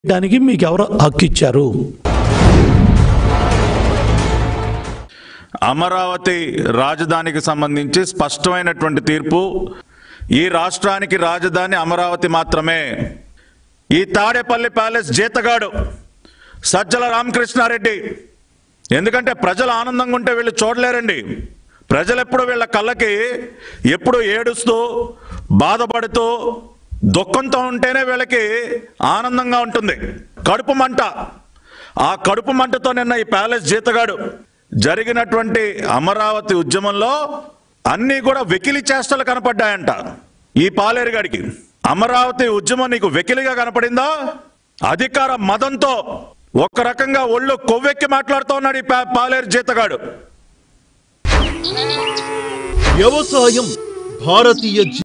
దానికి మీకు ఎవరు హక్కు ఇచ్చారు అమరావతి రాజధానికి సంబంధించి స్పష్టమైనటువంటి తీర్పు ఈ రాష్ట్రానికి రాజధాని అమరావతి మాత్రమే ఈ తాడేపల్లి ప్యాలెస్ జీతగాడు సజ్జల రామకృష్ణారెడ్డి ఎందుకంటే ప్రజలు ఆనందంగా ఉంటే వీళ్ళు చూడలేరండి ప్రజలు ఎప్పుడు వీళ్ళ కళ్ళకి ఎప్పుడు ఏడుస్తూ బాధపడుతూ దుఃఖంతో ఉంటేనే వీళ్ళకి ఆనందంగా ఉంటుంది కడుపు మంట ఆ కడుపు మంటతో నిన్న ఈ ప్యాలెస్ జీతగాడు జరిగినటువంటి అమరావతి ఉద్యమంలో అన్నీ కూడా వెకిలి చేష్టలు కనపడ్డాయంట ఈ పాలేరుగాడికి అమరావతి ఉద్యమం నీకు వెకిలిగా కనపడిందా అధికార మదంతో ఒక రకంగా ఒళ్ళు కొవ్వెక్కి మాట్లాడుతూ ఉన్నాడు ఈ పా- పాలేరు జీతగాడు వ్యవసాయం భారతీయ